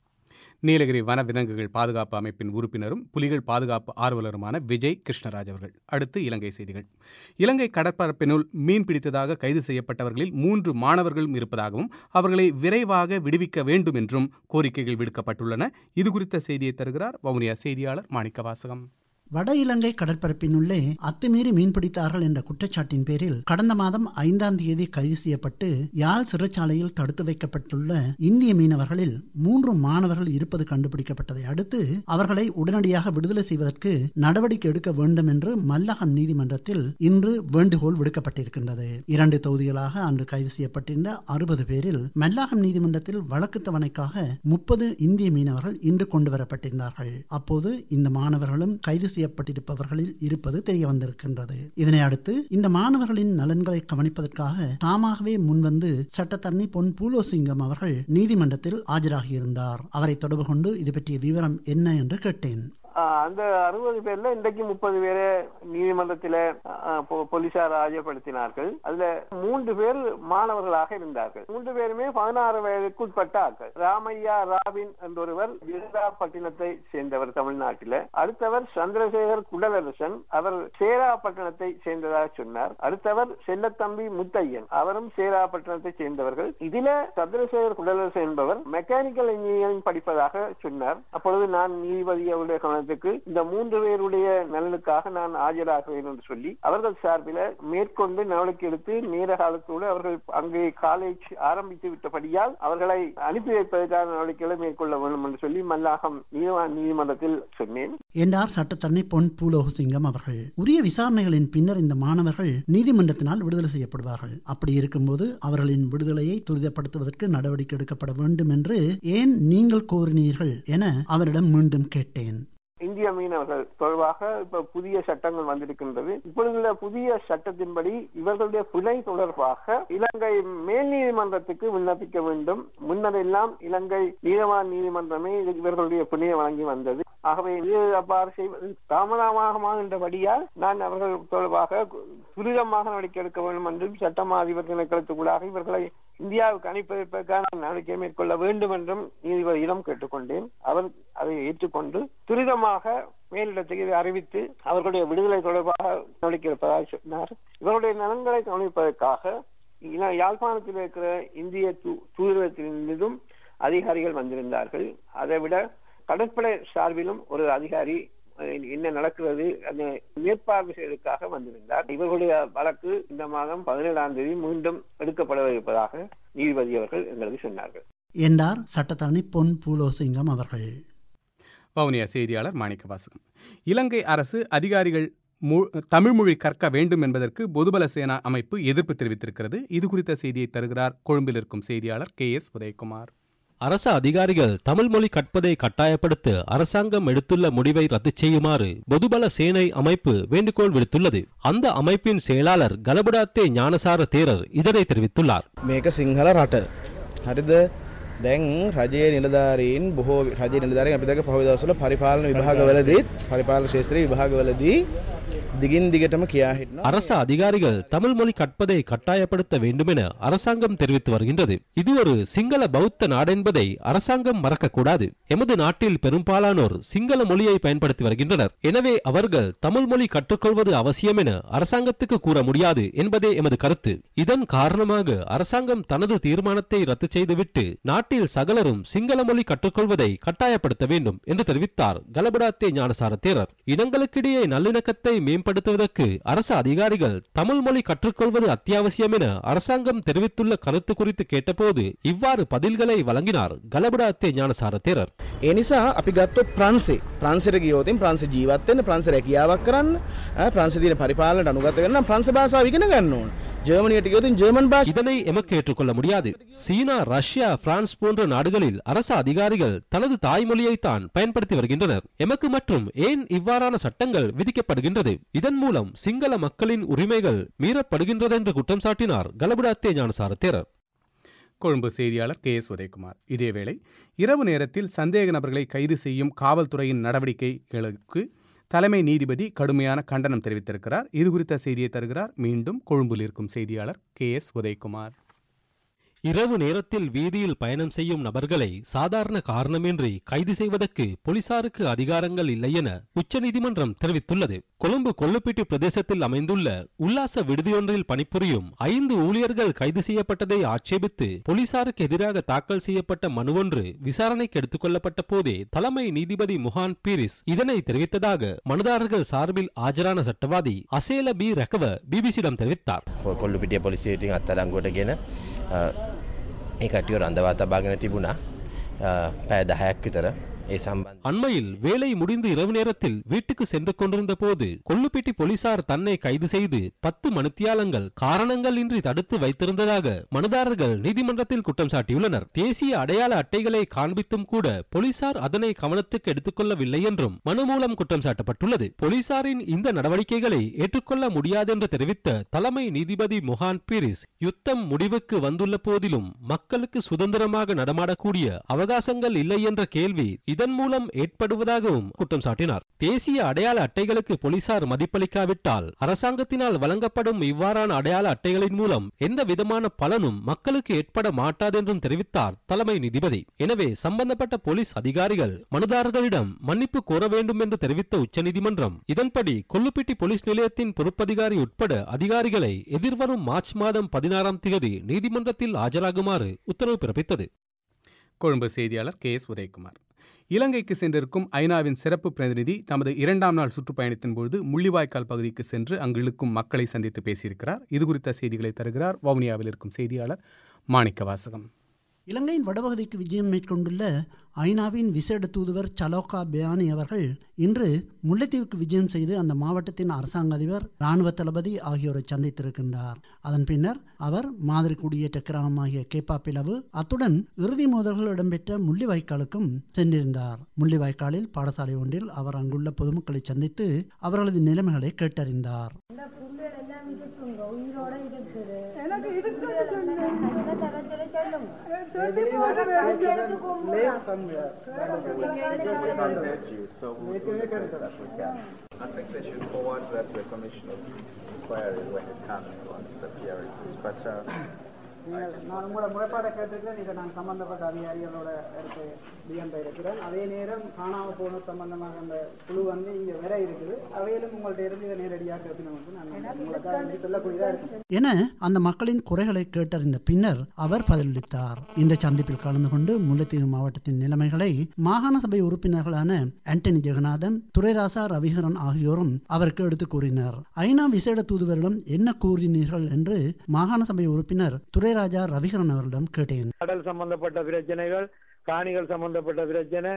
நீலகிரி வன விலங்குகள் பாதுகாப்பு அமைப்பின் உறுப்பினரும் புலிகள் பாதுகாப்பு ஆர்வலருமான விஜய் கிருஷ்ணராஜ் அவர்கள் அடுத்து இலங்கை செய்திகள் இலங்கை கடற்பரப்பினுள் மீன் பிடித்ததாக கைது செய்யப்பட்டவர்களில் மூன்று மாணவர்களும் இருப்பதாகவும் அவர்களை விரைவாக விடுவிக்க வேண்டும் என்றும் கோரிக்கைகள் விடுக்கப்பட்டுள்ளன இது குறித்த செய்தியை தருகிறார் வவுனியா செய்தியாளர் மாணிக்க வாசகம் வட இலங்கை கடற்பரப்பினுள்ளே அத்துமீறி மீன்பிடித்தார்கள் என்ற குற்றச்சாட்டின் பேரில் கடந்த மாதம் ஐந்தாம் தேதி கைது செய்யப்பட்டு யாழ் சிறைச்சாலையில் தடுத்து வைக்கப்பட்டுள்ள இந்திய மீனவர்களில் மூன்று மாணவர்கள் இருப்பது கண்டுபிடிக்கப்பட்டதை அடுத்து அவர்களை உடனடியாக விடுதலை செய்வதற்கு நடவடிக்கை எடுக்க வேண்டும் என்று மல்லகம் நீதிமன்றத்தில் இன்று வேண்டுகோள் விடுக்கப்பட்டிருக்கின்றது இரண்டு தொகுதிகளாக அன்று கைது செய்யப்பட்டிருந்த அறுபது பேரில் மல்லாகம் நீதிமன்றத்தில் வழக்கு தவணைக்காக முப்பது இந்திய மீனவர்கள் இன்று கொண்டு வரப்பட்டிருந்தார்கள் அப்போது இந்த மாணவர்களும் கைது செய்யப்பட்டிருப்பவர்களில் இருப்பது தெரிய வந்திருக்கின்றது இதனை அடுத்து இந்த மாணவர்களின் நலன்களை கவனிப்பதற்காக தாமாகவே முன்வந்து சட்டத்தரணி பொன் பூலோசிங்கம் அவர்கள் நீதிமன்றத்தில் ஆஜராகியிருந்தார் அவரை தொடர்பு கொண்டு இது பற்றிய விவரம் என்ன என்று கேட்டேன் ஆஹ் அந்த அறுபது பேர்ல இன்றைக்கு முப்பது பேரை நீதிமன்றத்தில ஆஹ் பொ- போலீசார் ஆஜர்படுத்தினார்கள் அதுல மூன்று பேர் மாணவர்களாக இருந்தார்கள் மூன்று பேருமே பதினாறு வயதுக்கு உட்பட்ட ஆட்கள் ராமையா ராபின் என்றொருவர் விருதாப்பட்டினத்தை சேர்ந்தவர் தமிழ்நாட்டில அடுத்தவர் சந்திரசேகர் குடலரசன் அவர் சேராப்பட்டினத்தை சேர்ந்ததாக சொன்னார் அடுத்தவர் செல்லத்தம்பி முத்தையன் அவரும் சேராப்பட்டினத்தை சேர்ந்தவர்கள் இதில சந்திரசேகர் குடலரசன் என்பவர் மெக்கானிக்கல் இன்ஜினியரிங் படிப்பதாக சொன்னார் அப்பொழுது நான் நீதிபதி அவருடைய கவனத்துக்கு இந்த மூன்று பேருடைய நலனுக்காக நான் ஆஜராகுவேன் என்று சொல்லி அவர்கள் சார்பில் மேற்கொண்டு நடவடிக்கை எடுத்து நேர காலத்தோடு அவர்கள் அங்கே காலேஜ் ஆரம்பித்து விட்டபடியால் அவர்களை அனுப்பி வைப்பதற்கான நடவடிக்கைகளை மேற்கொள்ள வேண்டும் என்று சொல்லி மல்லாகம் நீதிவான் நீதிமன்றத்தில் சொன்னேன் என்றார் சட்டத்தரணி பொன் பூலோகசிங்கம் அவர்கள் உரிய விசாரணைகளின் பின்னர் இந்த மாணவர்கள் நீதிமன்றத்தினால் விடுதலை செய்யப்படுவார்கள் அப்படி இருக்கும்போது அவர்களின் விடுதலையை துரிதப்படுத்துவதற்கு நடவடிக்கை எடுக்கப்பட வேண்டும் என்று ஏன் நீங்கள் கோரினீர்கள் என அவரிடம் மீண்டும் கேட்டேன் இந்திய மீனவர்கள் தொடர்பாக இப்ப புதிய சட்டங்கள் வந்திருக்கின்றது இப்பொழுதுள்ள புதிய சட்டத்தின்படி இவர்களுடைய பிழை தொடர்பாக இலங்கை மேல் நீதிமன்றத்துக்கு விண்ணப்பிக்க வேண்டும் முன்னர் எல்லாம் இலங்கை நீதவான் நீதிமன்றமே இது- இவர்களுடைய பிணையை வழங்கி வந்தது ஆகவே இது அவ்வாறு செய்வது தாமதமாகமாகின்றபடியால் நான் அவர்கள் தொடர்பாக துரிதமாக நடவடிக்கை எடுக்க வேண்டும் என்றும் சட்டமா அதிபர் திணைக்களத்துக்குள்ளாக இவர்களை இந்தியாவுக்கு அனுப்பதற்கான நடவடிக்கை மேற்கொள்ள வேண்டும் என்றும் நீதிபதியிடம் கேட்டுக்கொண்டேன் அவர் அதை ஏற்றுக்கொண்டு துரிதமாக மேலிடத்துக்கு இதை அறிவித்து அவர்களுடைய விடுதலை தொடர்பாக நடவடிக்கை எடுப்பதாக சொன்னார் இவருடைய நலன்களை கவனிப்பதற்காக இல- யாழ்ப்பாணத்தில் இருக்கிற இந்திய தூ- தூதரகத்திலிருந்தும் அதிகாரிகள் வந்திருந்தார்கள் அதை விட கடற்படை சார்பிலும் ஒரு அதிகாரி அஹ், என்ன நடக்கிறது அந்த மேற்பார்வை செய்வதற்காக வந்திருந்தார் இவர்களுடைய வழக்கு இந்த மாதம் பதினேழாம் தேதி மீண்டும் எடுக்கப்பட இருப்பதாக நீதிபதி அவர்கள் எங்களுக்கு சொன்னார்கள் என்றார் சட்டத்தரணி பொன் பூலோசிங்கம் அவர்கள் வவுனியா செய்தியாளர் மாணிக்க வாசகம் இலங்கை அரசு அதிகாரிகள் மு- தமிழ் மொழி கற்க வேண்டும் என்பதற்கு பொதுபல சேனா அமைப்பு எதிர்ப்பு தெரிவித்திருக்கிறது இது குறித்த செய்தியை தருகிறார் கொழும்பில் இருக்கும் செய்தியாளர் கே எஸ் உதயகுமார் அரச அதிகாரிகள் தமிழ் மொழி கற்பதை கட்டாயப்படுத்த அரசாங்கம் எடுத்துள்ள முடிவை ரத்து செய்யுமாறு பொதுபல சேனை அமைப்பு வேண்டுகோள் விடுத்துள்ளது அந்த அமைப்பின் செயலாளர் கலபடாத்தே ஞானசார தேரர் இதனை தெரிவித்துள்ளார் මේක සිංහල රට හරිද දැන් රජයේ නිලධාරීන් බොහෝ රජ නිලධාරීන් අපි දැක පහුගිය දවස්වල පරිපාලන විභාගවලදීත් පරිපාලන ශාස්ත්‍රීය විභාගවලදී දිගින් දිගටම කියා හිටනවා அரச அதிகாரிகள் தமிழ் மொழி கற்பதை கட்டாயப்படுத்த வேண்டுமென அரசாங்கம் தெரிவித்து வருகின்றது இது ஒரு சிங்கள பௌத்த நாடென்பதை அரசாங்கம் மறக்கக்கூடாது எமது நாட்டில் பெரும்பாலானோர் சிங்கள மொழியை பயன்படுத்தி வருகின்றனர் எனவே அவர்கள் தமிழ் மொழி கற்றுக்கொள்வது அவசியம் என அரசாங்கத்துக்கு கூற முடியாது என்பதே எமது கருத்து இதன் காரணமாக அரசாங்கம் தனது தீர்மானத்தை ரத்து செய்துவிட்டு நாட்டில் சகலரும் சிங்கள மொழி கற்றுக்கொள்வதை கட்டாயப்படுத்த வேண்டும் என்று தெரிவித்தார் கலபடாத்தே ஞானசார தேரர் இனங்களுக்கிடையே நல்லிணக்கத்தை மேம்படுத்துவதற்கு அரசு அதிகாரிகள் தமிழ் மொழி கற்றுக்கொள்வது அத்தியாவசியம் என அரசாங்கம் தெரிவித்துள்ள கருத்து குறித்து கேட்டபோது இவ்வாறு பதில்களை வழங்கினார் கலபடாத்தே ஞானசார தேரர் ඒ නිසා අපි ගත්තොත් ප්‍රංසේ ප්‍රංසට ගියෝතින් ප්‍රංස ජීවත් වෙන්න ප්‍රංස රැකියාවක් කරන්න ඈ ප්‍රංස දින පරිපාලනට අනුගත කරන්න ප්‍රංස භාෂාව ඉගෙන ගන්න ඕන ජර්මනියට ගියෝතින් ජර්මන් භාෂාව இதனை எமக்கு ஏற்றுக்கொள்ள முடியாது சீனா ரஷ்யா பிரான்ஸ் போன்ற நாடுகளில் அரசு அதிகாரிகள் தனது தாய்மொழியைத்தான் பயன்படுத்தி வருகின்றனர் எமக்கு மற்றும் ஏன் இவ்வாறான சட்டங்கள் விதிக்கப்படுகின்றது இதன் மூலம் சிங்கள மக்களின் உரிமைகள் மீறப்படுகின்றது என்று குற்றம் சாட்டினார் கலபடாத்தே ஞானசார தேரர் கொழும்பு செய்தியாளர் கே எஸ் உதயகுமார் இதேவேளை இரவு நேரத்தில் சந்தேக நபர்களை கைது செய்யும் காவல்துறையின் நடவடிக்கைகளுக்கு தலைமை நீதிபதி கடுமையான கண்டனம் தெரிவித்திருக்கிறார் இது குறித்த செய்தியை தருகிறார் மீண்டும் கொழும்பில் இருக்கும் செய்தியாளர் கே எஸ் உதயகுமார் இரவு நேரத்தில் வீதியில் பயணம் செய்யும் நபர்களை சாதாரண காரணமின்றி கைது செய்வதற்கு போலீசாருக்கு அதிகாரங்கள் இல்லை என உச்சநீதிமன்றம் தெரிவித்துள்ளது கொழும்பு கொள்ளுப்பிட்டி பிரதேசத்தில் அமைந்துள்ள உல்லாச விடுதியொன்றில் பணிபுரியும் ஐந்து ஊழியர்கள் கைது செய்யப்பட்டதை ஆட்சேபித்து போலீசாருக்கு எதிராக தாக்கல் செய்யப்பட்ட மனுவொன்று விசாரணைக்கு எடுத்துக் கொள்ளப்பட்ட போதே தலைமை நீதிபதி முஹான் பீரிஸ் இதனை தெரிவித்ததாக மனுதாரர்கள் சார்பில் ஆஜரான சட்டவாதி அசேல பி ரகவ பிபிசியிடம் தெரிவித்தார் කොල්ලු පිටිය පොලිසියටින් අත්තරංගොට ගෙන ඒ කටියෝ රඳවා තබාගෙන තිබුණා පෑ දහයක් විතර ඒ සම්බන්ධ அண்மையில் வேலை முடிந்து இரவு நேரத்தில் வீட்டுக்கு சென்று கொண்டிருந்த போது கொள்ளுப்பட்டி போலீசார் தன்னை கைது செய்து பத்து மணித்தியாலங்கள் காரணங்கள் இன்றி தடுத்து வைத்திருந்ததாக மனுதாரர்கள் நீதிமன்றத்தில் குற்றம் சாட்டியுள்ளனர் தேசிய அடையாள அட்டைகளை காண்பித்தும் கூட போலீசார் அதனை கவனத்துக்கு எடுத்துக்கொள்ளவில்லை என்றும் மனு மூலம் குற்றம் சாட்டப்பட்டுள்ளது போலீசாரின் இந்த நடவடிக்கைகளை ஏற்றுக்கொள்ள முடியாதென்று தெரிவித்த தலைமை நீதிபதி மொஹான் பீரிஸ் யுத்தம் முடிவுக்கு வந்துள்ள போதிலும் மக்களுக்கு சுதந்திரமாக நடமாடக்கூடிய அவகாசங்கள் இல்லை என்ற கேள்வி இதன் மூலம் ஏற்படுவதாகவும் குற்றம் சாட்டினார் தேசிய அடையாள அட்டைகளுக்கு போலீசார் மதிப்பளிக்காவிட்டால் அரசாங்கத்தினால் வழங்கப்படும் இவ்வாறான அடையாள அட்டைகளின் மூலம் எந்த விதமான பலனும் மக்களுக்கு ஏற்பட மாட்டாதென்றும் தெரிவித்தார் தலைமை நீதிபதி எனவே சம்பந்தப்பட்ட போலீஸ் அதிகாரிகள் மனுதாரர்களிடம் மன்னிப்பு கோர வேண்டும் என்று தெரிவித்த உச்சநீதிமன்றம் இதன்படி கொல்லுப்பிட்டி போலீஸ் நிலையத்தின் பொறுப்பதிகாரி உட்பட அதிகாரிகளை எதிர்வரும் மார்ச் மாதம் பதினாறாம் தேதி நீதிமன்றத்தில் ஆஜராகுமாறு உத்தரவு பிறப்பித்தது கொழும்பு செய்தியாளர் கே எஸ் உதயகுமார் இலங்கைக்கு சென்றிருக்கும் ஐநாவின் சிறப்பு பிரதிநிதி தமது இரண்டாம் நாள் சுற்றுப்பயணத்தின் பொழுது முள்ளிவாய்க்கால் பகுதிக்கு சென்று அங்கு இழுக்கும் மக்களை சந்தித்து பேசியிருக்கிறார் இது குறித்த செய்திகளை தருகிறார் வவுனியாவில் இருக்கும் செய்தியாளர் மாணிக்க வாசகம் இலங்கையின் வடபகுதிக்கு விஜயம் மேற்கொண்டுள்ள ஐநாவின் விசேட தூதுவர் சலோகா பியானி அவர்கள் இன்று முல்லைத்தீவுக்கு விஜயம் செய்து அந்த மாவட்டத்தின் அரசாங்க அதிபர் இராணுவ தளபதி ஆகியோரை சந்தித்திருக்கின்றார் அதன் பின்னர் அவர் மாதிரி குடியேற்ற கிராமமாகிய கேப்பாப்பிளவு அத்துடன் இறுதி மோதல்கள் இடம்பெற்ற முள்ளிவாய்க்காலுக்கும் சென்றிருந்தார் முள்ளிவாய்க்காலில் பாடசாலை ஒன்றில் அவர் அங்குள்ள பொதுமக்களை சந்தித்து அவர்களது நிலைமைகளை கேட்டறிந்தார் I think they should forward that to a commission of inquiry when it comes on disappearances. But uh, நீங்கள் நான் உங்களோட முறைப்பாடை கேட்டிருக்கிறேன் இதை நான் சம்பந்தப்பட்ட அதிகாரிகளோட எடுத்து டிஎம் இருக்கிறேன் அதே நேரம் காணாமல் போன சம்பந்தமாக அந்த குழு வந்து இங்கே வர இருக்குது அவையிலும் உங்கள்ட்ட இருந்து இதை நேரடியாக கேட்கணும் வந்து நான் உங்களுக்கு சொல்லக்கூடியதாக இருக்கும் என அந்த மக்களின் குறைகளை கேட்டறிந்த பின்னர் அவர் பதிலளித்தார் இந்த சந்திப்பில் கலந்து கொண்டு முல்லைத்தீவு மாவட்டத்தின் நிலைமைகளை மாகாண சபை உறுப்பினர்களான ஆண்டனி ஜெகநாதன் துரைராசா ரவிகரன் ஆகியோரும் அவருக்கு எடுத்து கூறினர் ஐநா விசேட தூதுவரிடம் என்ன கூறினீர்கள் என்று மாகாண சபை உறுப்பினர் துரைராஜா ரவிகரன் அவரிடம் கேட்டேன் கடல் சம்பந்தப்பட்ட பிரச்சனைகள் காணிகள் சம்பந்தப்பட்ட பிரச்சனை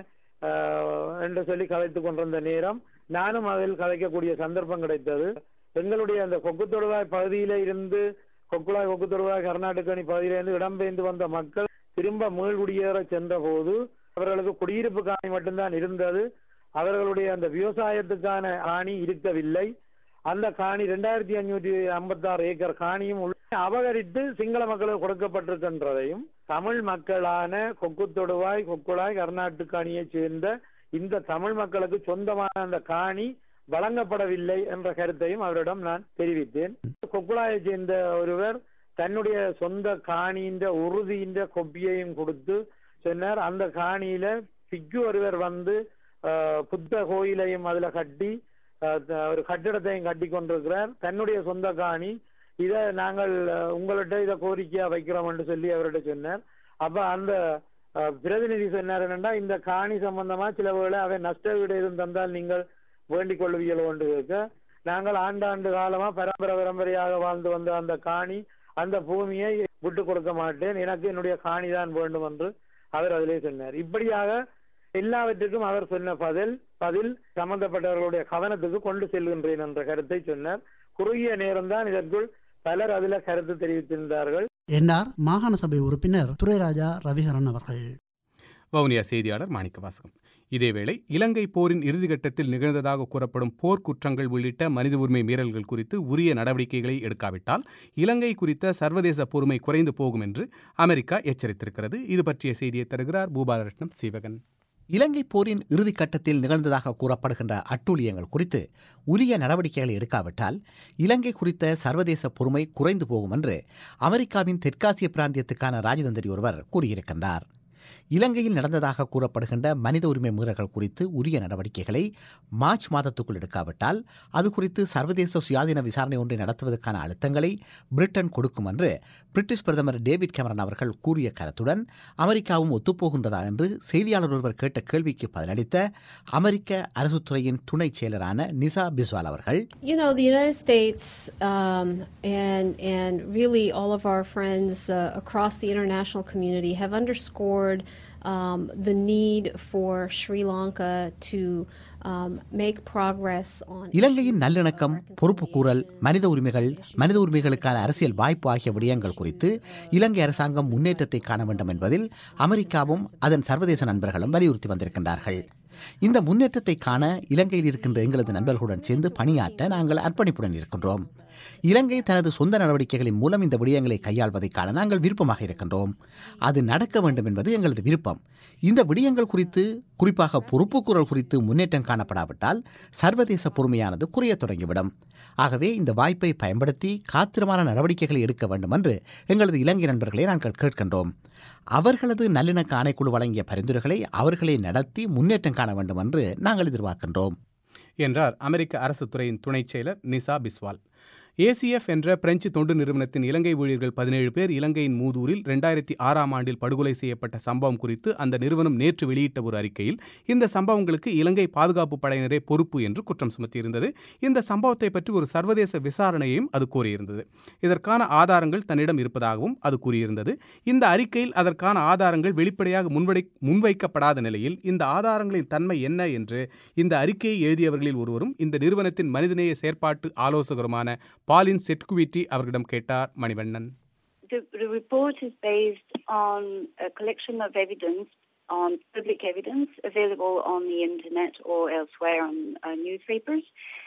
ஆஹ், என்று சொல்லி கதைத்துக் கொண்டிருந்த நேரம் நானும் அதில் கதைக்கக்கூடிய சந்தர்ப்பம் கிடைத்தது எங்களுடைய அந்த கொக்கு தொடுவாய் பகுதியில இருந்து கொக்குளாய் கொக்கு தொடுவாய் கர்நாடகணி பகுதியிலிருந்து இடம்பெயர்ந்து வந்த மக்கள் திரும்ப மீள்குடியேற சென்ற போது அவர்களுக்கு குடியிருப்பு காணி மட்டும்தான் இருந்தது அவர்களுடைய அந்த விவசாயத்துக்கான காணி இருக்கவில்லை அந்த காணி ரெண்டாயிரத்தி அஞ்சூற்றி ஐம்பத்தாறு ஏக்கர் காணியும் உள்ள அபகரித்து சிங்கள மக்களுக்கு கொடுக்கப்பட்டிருக்கின்றதையும் தமிழ் மக்களான கொக்கு தொடுவாய் கொக்குளாய் கர்நாட்டு காணியைச் சேர்ந்த இந்த தமிழ் மக்களுக்கு சொந்தமான அந்த காணி வழங்கப்படவில்லை என்ற கருத்தையும் அவரிடம் நான் தெரிவித்தேன் கொக்குளாயைச் சேர்ந்த ஒருவர் தன்னுடைய சொந்த காணியின் உறுதியின் கொப்பியையும் கொடுத்து சொன்னார் அந்த காணியில பிக்கு ஒருவர் வந்து ஆஹ், புத்த கோயிலையும் அதுல கட்டி ஆஹ், த- ஒரு கட்டிடத்தையும் கட்டி கொண்டிருக்கிறார் தன்னுடைய சொந்த காணி இத நாங்கள் அஹ், உங்கள்ட்ட இத கோரிக்கையா வைக்கிறோம் என்று சொல்லி அவர்கிட்ட சொன்னார் அப்ப அந்த அஹ், பிரதிநிதி சொன்னார் என்னன்னா இந்த காணி சம்பந்தமா சில வேளை அவை நஷ்ட வீடு எதுவும் தந்தால் நீங்கள் வேண்டிக் கொள்வீங்களோ என்று கேட்க நாங்கள் ஆண்டாண்டு காலமா பரம்பரை பரம்பரையாக வாழ்ந்து வந்த அந்த காணி அந்த பூமியை விட்டு கொடுக்க மாட்டேன் எனக்கு என்னுடைய காணி தான் வேண்டும் என்று அவர் அதிலே சொன்னார் இப்படியாக எல்லாவற்றுக்கும் அவர் சொன்ன பதில் பதில் சம்பந்தப்பட்டவர்களுடைய கவனத்துக்கு கொண்டு செல்கின்றேன் என்ற கருத்தை சொன்னார் குறுகிய நேரம்தான் இதற்குள் பலர் அதில் கருத்து தெரிவித்திருந்தார்கள் என்றார் மாகாண சபை உறுப்பினர் துரைராஜா ரவிகரன் அவர்கள் வவுனியா செய்தியாளர் மாணிக்க வாசகம் இதேவேளை இலங்கை போரின் இறுதிக்கட்டத்தில் நிகழ்ந்ததாக கூறப்படும் போர் குற்றங்கள் உள்ளிட்ட மனித உரிமை மீறல்கள் குறித்து உரிய நடவடிக்கைகளை எடுக்காவிட்டால் இலங்கை குறித்த சர்வதேச பொறுமை குறைந்து போகும் என்று அமெரிக்கா எச்சரித்திருக்கிறது இது பற்றிய செய்தியை தருகிறார் பூபாலரட்னம் சீவகன் இலங்கை போரின் இறுதிக் கட்டத்தில் நிகழ்ந்ததாக கூறப்படுகின்ற அட்டூழியங்கள் குறித்து உரிய நடவடிக்கைகளை எடுக்காவிட்டால் இலங்கை குறித்த சர்வதேச பொறுமை குறைந்து போகும் என்று அமெரிக்காவின் தெற்காசிய பிராந்தியத்துக்கான ராஜதந்திரி ஒருவர் கூறியிருக்கின்றார் இலங்கையில் நடந்ததாக கூறப்படுகின்ற மனித உரிமை மீறல்கள் குறித்து உரிய நடவடிக்கைகளை மார்ச் மாதத்துக்குள் எடுக்காவிட்டால் அது குறித்து சர்வதேச சுயாதீன விசாரணை ஒன்றை நடத்துவதற்கான அழுத்தங்களை பிரிட்டன் கொடுக்கும் என்று பிரிட்டிஷ் பிரதமர் டேவிட் கேமரன் அவர்கள் கூறிய கருத்துடன் அமெரிக்காவும் ஒத்துப்போகின்றதா என்று செய்தியாளர் ஒருவர் கேட்ட கேள்விக்கு பதிலளித்த அமெரிக்க அரசுத்துறையின் துணை செயலரான நிசா பிஸ்வால் அவர்கள் You know, the United States um, and and really all of our friends uh, across the international community have underscored forward um, the need for Sri Lanka to um, make progress on. இலங்கையின் நல்லிணக்கம் பொறுப்புக்கூறல் மனித உரிமைகள் மனித உரிமைகளுக்கான அரசியல் வாய்ப்பு ஆகிய விடயங்கள் குறித்து இலங்கை அரசாங்கம் முன்னேற்றத்தை காண வேண்டும் என்பதில் அமெரிக்காவும் அதன் சர்வதேச நண்பர்களும் வலியுறுத்தி வந்திருக்கின்றார்கள் இந்த முன்னேற்றத்தை காண இலங்கையில் இருக்கின்ற எங்களது நண்பர்களுடன் சேர்ந்து பணியாற்ற நாங்கள் அர்ப்பணிப்புடன் இருக்கின்றோம் இலங்கை தனது சொந்த நடவடிக்கைகளின் மூலம் இந்த விடயங்களை கையாள்வதை காண நாங்கள் விருப்பமாக இருக்கின்றோம் அது நடக்க வேண்டும் என்பது எங்களது விருப்பம் இந்த விடயங்கள் குறித்து குறிப்பாக பொறுப்புக்கூறல் குறித்து முன்னேற்றம் காணப்படாவிட்டால் சர்வதேச பொறுமையானது குறையத் தொடங்கிவிடும் ஆகவே இந்த வாய்ப்பை பயன்படுத்தி காத்திரமான நடவடிக்கைகளை எடுக்க வேண்டும் என்று எங்களது இலங்கை நண்பர்களை நாங்கள் கேட்கின்றோம் அவர்களது நல்லிணக்க ஆணைக்குழு வழங்கிய பரிந்துரைகளை அவர்களே நடத்தி முன்னேற்றம் காண வேண்டும் என்று நாங்கள் எதிர்பார்க்கின்றோம் என்றார் அமெரிக்க அரசு துறையின் துணைச் செயலர் நிசா பிஸ்வால் ஏசிஎஃப் என்ற பிரெஞ்சு தொண்டு நிறுவனத்தின் இலங்கை ஊழியர்கள் பதினேழு பேர் இலங்கையின் மூதூரில் இரண்டாயிரத்தி ஆறாம் ஆண்டில் படுகொலை செய்யப்பட்ட சம்பவம் குறித்து அந்த நிறுவனம் நேற்று வெளியிட்ட ஒரு அறிக்கையில் இந்த சம்பவங்களுக்கு இலங்கை பாதுகாப்பு படையினரே பொறுப்பு என்று குற்றம் சுமத்தியிருந்தது இந்த சம்பவத்தை பற்றி ஒரு சர்வதேச விசாரணையையும் அது கூறியிருந்தது இதற்கான ஆதாரங்கள் தன்னிடம் இருப்பதாகவும் அது கூறியிருந்தது இந்த அறிக்கையில் அதற்கான ஆதாரங்கள் வெளிப்படையாக முன்வடை முன்வைக்கப்படாத நிலையில் இந்த ஆதாரங்களின் தன்மை என்ன என்று இந்த அறிக்கையை எழுதியவர்களில் ஒருவரும் இந்த நிறுவனத்தின் மனிதநேய செயற்பாட்டு ஆலோசகருமான பாலின் செட்குவிட்டி அவர்களிடம் கேட்டார் Manivannan The, the report is based on a collection of evidence, on public evidence available on the internet or elsewhere on uh, newspapers,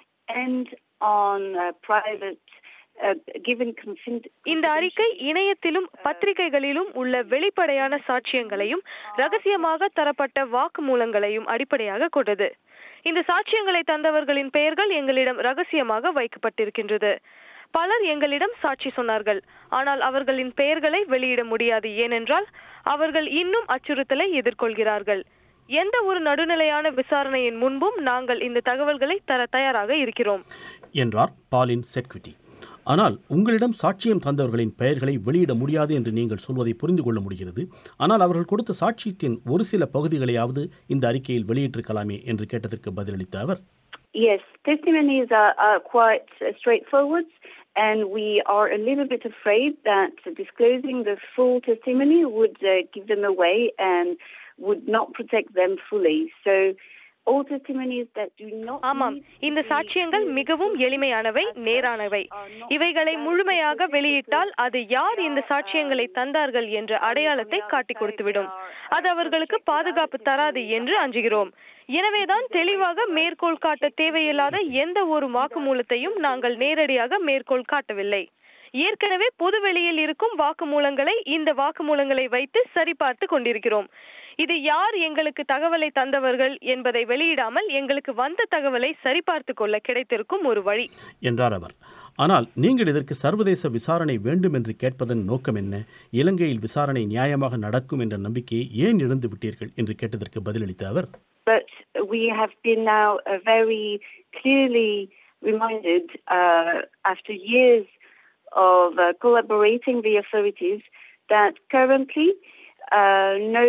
and on uh, private, uh, given consent. இந்த அறிக்கை இணையத்திலும் பத்திரிகைகளிலும் உள்ள வெளிப்படையான சாட்சியங்களையும் ரகசியமாக தரப்பட்ட வாக்குமூலங்களையும் அடிப்படையாக கொண்டது இந்த சாட்சியங்களை தந்தவர்களின் பெயர்கள் எங்களிடம் ரகசியமாக வைக்கப்பட்டிருக்கின்றது பலர் எங்களிடம் சாட்சி சொன்னார்கள் ஆனால் அவர்களின் பெயர்களை வெளியிட முடியாது ஏனென்றால் அவர்கள் இன்னும் அச்சுறுத்தலை எதிர்கொள்கிறார்கள் எந்த ஒரு நடுநிலையான விசாரணையின் முன்பும் நாங்கள் இந்த தகவல்களை தர தயாராக இருக்கிறோம் என்றார் பாலின் செக்விட்டி ஆனால் உங்களிடம் சாட்சியம் தந்தவர்களின் பெயர்களை வெளியிட முடியாது என்று நீங்கள் சொல்வதை புரிந்து கொள்ள முடிகிறது ஆனால் அவர்கள் கொடுத்த சாட்சியத்தின் ஒரு சில பகுதிகளையாவது இந்த அறிக்கையில் வெளியிட்டிருக்கலாமே என்று கேட்டதற்கு பதிலளித்த அவர் Yes, testimonies are, are quite uh, straightforward, and we are a little bit afraid that disclosing the full testimony would uh, give them away and would not protect them fully. So, all testimonies that do not. ஆமாம் இந்த சாட்சியங்கள் மிகவும் எளிமையானவை நேரானவை இவைகளை முழுமையாக வெளியிட்டால் அது யார் இந்த சாட்சியங்களை தந்தார்கள் என்ற அடையாளத்தை காட்டிக் கொடுத்துவிடும் அது அவர்களுக்கு பாதுகாப்பு தராது என்று அஞ்சுகிறோம் எனவேதான் தெளிவாக மேற்கோள் காட்ட தேவையில்லாத எந்த ஒரு வாக்குமூலத்தையும் நாங்கள் நேரடியாக மேற்கோள் காட்டவில்லை ஏற்கனவே பொதுவெளியில் இருக்கும் வாக்குமூலங்களை இந்த வாக்குமூலங்களை வைத்து சரிபார்த்து கொண்டிருக்கிறோம் இது யார் எங்களுக்கு தகவலை தந்தவர்கள் என்பதை வெளியிடாமல் எங்களுக்கு வந்த தகவலை சரிபார்த்து கொள்ள கிடைத்திருக்கும் ஒரு வழி என்றார் அவர் ஆனால் நீங்கள் இதற்கு சர்வதேச விசாரணை வேண்டும் என்று கேட்பதன் நோக்கம் என்ன இலங்கையில் விசாரணை நியாயமாக நடக்கும் என்ற நம்பிக்கையை ஏன் இழந்து விட்டீர்கள் என்று கேட்டதற்கு பதிலளித்த அவர் But we have been now uh, very clearly reminded uh, after years of uh, collaborating the authorities that currently uh, no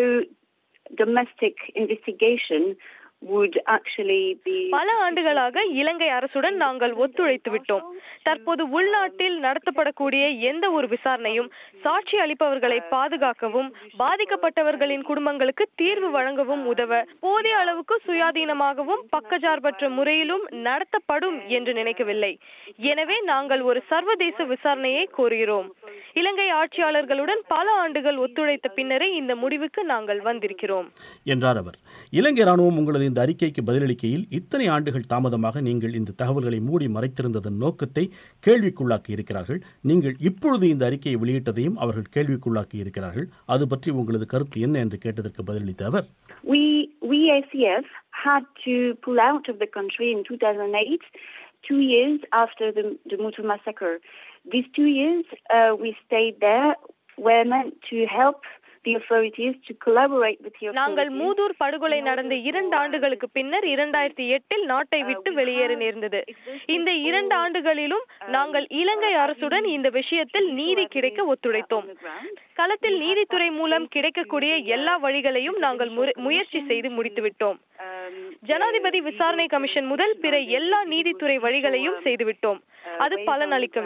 domestic investigation would actually be. பல ஆண்டுகளாக இலங்கை அரசுடன் நாங்கள் ஒத்துழைத்து விட்டோம் தற்போது உள்நாட்டில் நடத்தப்படக்கூடிய எந்த ஒரு விசாரணையும் சாட்சி அளிப்பவர்களை பாதுகாக்கவும் பாதிக்கப்பட்டவர்களின் குடும்பங்களுக்கு தீர்வு வழங்கவும் உதவ போதிய அளவுக்கு சுயாதீனமாகவும் பக்கஜார்பற்ற முறையிலும் நடத்தப்படும் என்று நினைக்கவில்லை எனவே நாங்கள் ஒரு சர்வதேச விசாரணையை கோருகிறோம் இலங்கை ஆட்சியாளர்களுடன் பல ஆண்டுகள் ஒத்துழைத்த பின்னரே இந்த முடிவுக்கு நாங்கள் வந்திருக்கிறோம் என்றார் அவர் இலங்கை ராணுவம் உங்களது இந்த அறிக்கைக்கு பதிலளிக்கையில் இத்தனை ஆண்டுகள் தாமதமாக நீங்கள் இந்த தகவல்களை மூடி மறைத்திருந்ததன் நோக்கத்தை கேள்விக்குள்ளாக்கி இருக்கிறார்கள் நீங்கள் இப்பொழுது இந்த அறிக்கையை வெளியிட்டதையும் அவர்கள் கேள்விக்குள்ளாக்கி இருக்கிறார்கள் அது பற்றி உங்களது கருத்து என்ன என்று கேட்டதற்கு பதிலளித்த அவர் We, we ACF had to pull out of the country in 2008, two years after the, the Mutu massacre. These two years, uh, we stayed there, were meant to help the authorities to collaborate with the நாங்கள் authorities. Muthur படுகொலை நடந்த இரண்டு ஆண்டுகளுக்கு பின்னர் இரண்டாயிரத்தி எட்டில் நாட்டை விட்டு வெளியேற நேர்ந்தது இந்த இரண்டு ஆண்டுகளிலும் நாங்கள் இலங்கை அரசுடன் இந்த விஷயத்தில் நீதி கிடைக்க ஒத்துழைத்தோம் களத்தில் நீதித்துறை மூலம் கிடைக்கக்கூடிய எல்லா வழிகளையும் நாங்கள் முற- முயற்சி செய்து முடித்துவிட்டோம் ஜனாதிபதி விசாரணை கமிஷன் முதல் பிற எல்லா நீதித்துறை வழிகளையும் செய்துவிட்டோம் அது பலனளிக்கவில்லை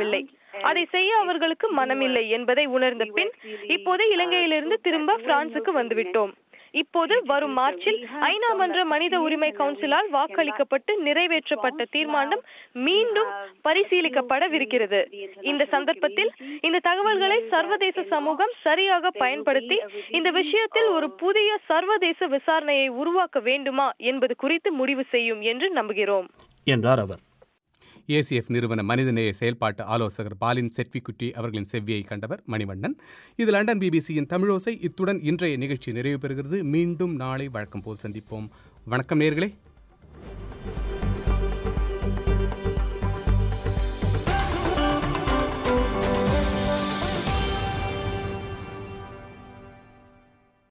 அதை செய்ய அவர்களுக்கு மனமில்லை என்பதை உணர்ந்த பின் இப்போது இலங்கையிலிருந்து திரும்ப பிரான்சுக்கு வந்துவிட்டோம் இப்போது வரும் மார்ச்சில் ஐநா மன்ற மனித உரிமை கவுன்சிலால் வாக்களிக்கப்பட்டு நிறைவேற்றப்பட்ட தீர்மானம் மீண்டும் பரிசீலிக்கப்படவிருக்கிறது இந்த சந்தர்ப்பத்தில் இந்த தகவல்களை சர்வதேச சமூகம் சரியாக பயன்படுத்தி இந்த விஷயத்தில் ஒரு புதிய சர்வதேச விசாரணையை உருவாக்க வேண்டுமா என்பது குறித்து முடிவு செய்யும் என்று நம்புகிறோம் என்றார் அவர் ஏசிஎஃப் நிறுவன மனிதநேய செயல்பாட்டு ஆலோசகர் பாலின் செட்விக்குட்டி அவர்களின் செவ்வியை கண்டவர் மணிவண்ணன் இது லண்டன் பிபிசியின் தமிழோசை இத்துடன் இன்றைய நிகழ்ச்சி நிறைவு பெறுகிறது மீண்டும் நாளை வழக்கம் போல் சந்திப்போம் வணக்கம் நேர்களே